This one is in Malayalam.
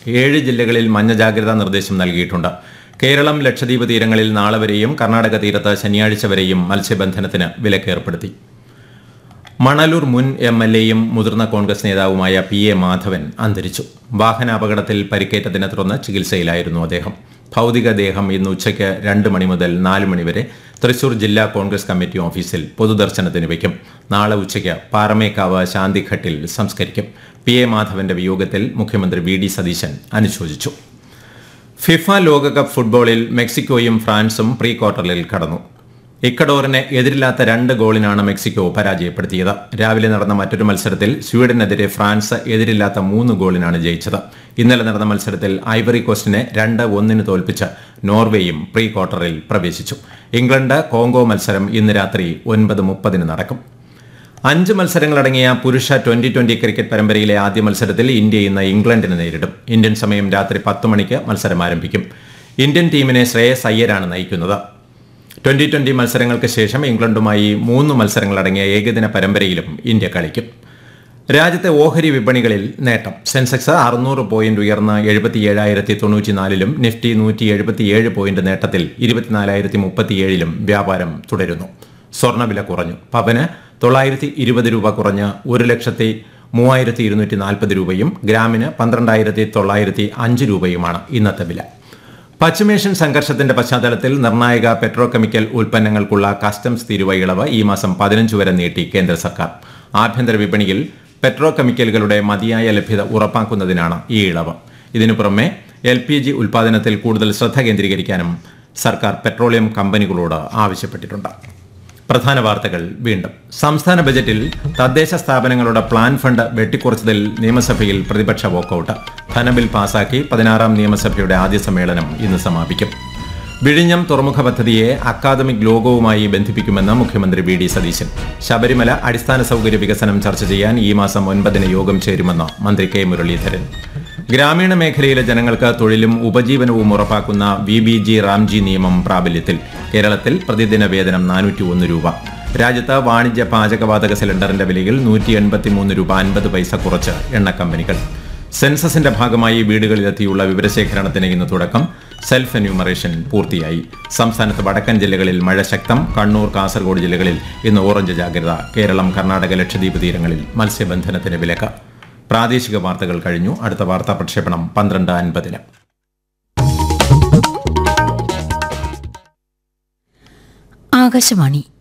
ഏഴ് ജില്ലകളിൽ മഞ്ഞ ജാഗ്രതാ നിർദ്ദേശം നൽകിയിട്ടുണ്ട് കേരളം ലക്ഷദ്വീപ് തീരങ്ങളിൽ നാളെ വരെയും കർണാടക തീരത്ത് ശനിയാഴ്ച വരെയും മത്സ്യബന്ധനത്തിന് വിലക്കേർപ്പെടുത്തി മണലൂർ മുൻ എം എൽ എയും മുതിർന്ന കോൺഗ്രസ് നേതാവുമായ പി എ മാധവൻ അന്തരിച്ചു വാഹനാപകടത്തിൽ പരിക്കേറ്റതിനെ തുടർന്ന് ചികിത്സയിലായിരുന്നു അദ്ദേഹം ഭൗതികദേഹം ഇന്ന് ഉച്ചയ്ക്ക് രണ്ട് മണി മുതൽ നാല് മണി വരെ തൃശൂർ ജില്ലാ കോൺഗ്രസ് കമ്മിറ്റി ഓഫീസിൽ പൊതുദർശനത്തിന് വയ്ക്കും നാളെ ഉച്ചയ്ക്ക് പാറമേക്കാവ് ശാന്തിഘട്ടിൽ സംസ്കരിക്കും പി എ മാധവന്റെ വിയോഗത്തിൽ മുഖ്യമന്ത്രി വി ഡി സതീശൻ അനുശോചിച്ചു ഫിഫ ലോകകപ്പ് ഫുട്ബോളിൽ മെക്സിക്കോയും ഫ്രാൻസും പ്രീ ക്വാർട്ടറിൽ കടന്നു ഇക്കഡോറിനെ എതിരില്ലാത്ത രണ്ട് ഗോളിനാണ് മെക്സിക്കോ പരാജയപ്പെടുത്തിയത് രാവിലെ നടന്ന മറ്റൊരു മത്സരത്തിൽ സ്വീഡനെതിരെ ഫ്രാൻസ് എതിരില്ലാത്ത മൂന്ന് ഗോളിനാണ് ജയിച്ചത് ഇന്നലെ നടന്ന മത്സരത്തിൽ ഐവറി കോസ്റ്റിനെ രണ്ട് ഒന്നിന് തോൽപ്പിച്ച് നോർവേയും പ്രീ ക്വാർട്ടറിൽ പ്രവേശിച്ചു ഇംഗ്ലണ്ട് കോങ്കോ മത്സരം ഇന്ന് രാത്രി ഒൻപത് മുപ്പതിന് നടക്കും അഞ്ച് മത്സരങ്ങളടങ്ങിയ പുരുഷ ട്വന്റി ട്വന്റി ക്രിക്കറ്റ് പരമ്പരയിലെ ആദ്യ മത്സരത്തിൽ ഇന്ത്യ ഇന്ന് ഇംഗ്ലണ്ടിനെ നേരിടും ഇന്ത്യൻ സമയം രാത്രി പത്ത് മണിക്ക് മത്സരം ആരംഭിക്കും ഇന്ത്യൻ ടീമിനെ ശ്രേയസ് അയ്യരാണ് നയിക്കുന്നത് ട്വന്റി ട്വന്റി മത്സരങ്ങൾക്ക് ശേഷം ഇംഗ്ലണ്ടുമായി മൂന്ന് മത്സരങ്ങളടങ്ങിയ ഏകദിന പരമ്പരയിലും ഇന്ത്യ കളിക്കും രാജ്യത്തെ ഓഹരി വിപണികളിൽ നേട്ടം സെൻസെക്സ് അറുന്നൂറ് പോയിന്റ് ഉയർന്ന് എഴുപത്തിയേഴായിരത്തി തൊണ്ണൂറ്റിനാലിലും നിഫ്റ്റി നൂറ്റി എഴുപത്തിയേഴ് പോയിന്റ് നേട്ടത്തിൽ ഇരുപത്തിനാലായിരത്തി മുപ്പത്തിയേഴിലും വ്യാപാരം തുടരുന്നു സ്വർണ്ണവില കുറഞ്ഞു പവന് തൊള്ളായിരത്തി ഇരുപത് രൂപ കുറഞ്ഞ് ഒരു ലക്ഷത്തി മൂവായിരത്തി ഇരുന്നൂറ്റി നാൽപ്പത് രൂപയും ഗ്രാമിന് പന്ത്രണ്ടായിരത്തി തൊള്ളായിരത്തി അഞ്ച് രൂപയുമാണ് ഇന്നത്തെ വില പശ്ചിമേഷ്യൻ സംഘർഷത്തിന്റെ പശ്ചാത്തലത്തിൽ നിർണായക പെട്രോ കെമിക്കൽ ഉൽപ്പന്നങ്ങൾക്കുള്ള കസ്റ്റംസ് തീരുവ ഇളവ് ഈ മാസം പതിനഞ്ച് വരെ നീട്ടി കേന്ദ്ര സർക്കാർ ആഭ്യന്തര വിപണിയിൽ പെട്രോ കെമിക്കലുകളുടെ മതിയായ ലഭ്യത ഉറപ്പാക്കുന്നതിനാണ് ഈ ഇളവ് ഇതിനു പുറമെ എൽ പി ജി ഉൽപാദനത്തിൽ കൂടുതൽ ശ്രദ്ധ കേന്ദ്രീകരിക്കാനും സർക്കാർ പെട്രോളിയം കമ്പനികളോട് ആവശ്യപ്പെട്ടിട്ടുണ്ട് പ്രധാന വാർത്തകൾ വീണ്ടും സംസ്ഥാന ബജറ്റിൽ തദ്ദേശ സ്ഥാപനങ്ങളുടെ പ്ലാൻ ഫണ്ട് വെട്ടിക്കുറച്ചതിൽ നിയമസഭയിൽ പ്രതിപക്ഷ വോക്കൌട്ട് ധനബിൽ പാസാക്കി പതിനാറാം നിയമസഭയുടെ ആദ്യ സമ്മേളനം ഇന്ന് സമാപിക്കും വിഴിഞ്ഞം തുറമുഖ പദ്ധതിയെ അക്കാദമിക് ലോകവുമായി ബന്ധിപ്പിക്കുമെന്ന് മുഖ്യമന്ത്രി വി ഡി സതീശൻ ശബരിമല അടിസ്ഥാന സൗകര്യ വികസനം ചർച്ച ചെയ്യാൻ ഈ മാസം ഒൻപതിന് യോഗം ചേരുമെന്ന് മന്ത്രി കെ മുരളീധരൻ ഗ്രാമീണ മേഖലയിലെ ജനങ്ങൾക്ക് തൊഴിലും ഉപജീവനവും ഉറപ്പാക്കുന്ന വി ബി ജി റാംജി നിയമം പ്രാബല്യത്തിൽ കേരളത്തിൽ പ്രതിദിന വേതനം നാനൂറ്റി ഒന്ന് രൂപ രാജ്യത്ത് വാണിജ്യ പാചകവാതക സിലിണ്ടറിന്റെ വിലയിൽ നൂറ്റി എൺപത്തിമൂന്ന് രൂപ അൻപത് പൈസ കുറച്ച് എണ്ണ കമ്പനികൾ സെൻസസിന്റെ ഭാഗമായി വീടുകളിലെത്തിയുള്ള വിവരശേഖരണത്തിന് ഇന്ന് തുടക്കം സെൽഫ് എന്യൂമറേഷൻ പൂർത്തിയായി സംസ്ഥാനത്ത് വടക്കൻ ജില്ലകളിൽ മഴ ശക്തം കണ്ണൂർ കാസർഗോഡ് ജില്ലകളിൽ ഇന്ന് ഓറഞ്ച് ജാഗ്രത കേരളം കർണാടക ലക്ഷദ്വീപ് തീരങ്ങളിൽ മത്സ്യബന്ധനത്തിന് വിലക്ക് പ്രാദേശിക വാർത്തകൾ കഴിഞ്ഞു അടുത്ത വാർത്താ പ്രക്ഷേപണം പന്ത്രണ്ട് അൻപതിന് ആകാശവാണി